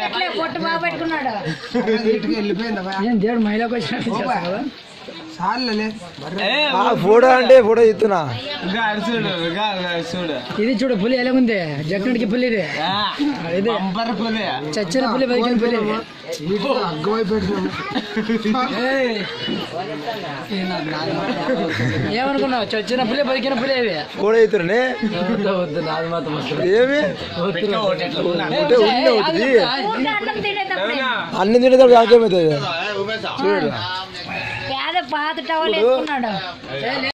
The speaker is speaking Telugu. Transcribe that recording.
అట్లే పొట్టు బాగా పెట్టుకున్నాడు ఇంటికి వెళ్ళిపోయిందా ఏం దేవుడు మహిళకు వచ్చినట్టు చేస్తావు కదా? సార్లే ఆ ఫోటో అంటే ఫోటో ఇస్తున్నా చూడు గా, గా, చూడు ఇది చూడు పులి ఎలా ఉంది జక్కడికి పులి ఇది ఆ, ఇది బంపర్ పులి చచ్చిన పులి బతికిన పులి ఇది. వీటికి అగ్గమై పెట్టినాము ఏమనుకున్నావు చచ్చిన పులి బతికిన పులి ఇది ఫోటో ఇస్తున్నా వద్దు, వద్దు, నాది మాత్రం వద్దు. ఏమి పెట్టే ఒకటి ఎట్లా ఉన్నా? ఉంటే ఉండే అవుతుంది ఊరికే అన్నం తినేటప్పుడు అన్ని తినేటప్పుడు ఆకేమవుతుంది పేద పాత టవల్ వేసుకున్నాడు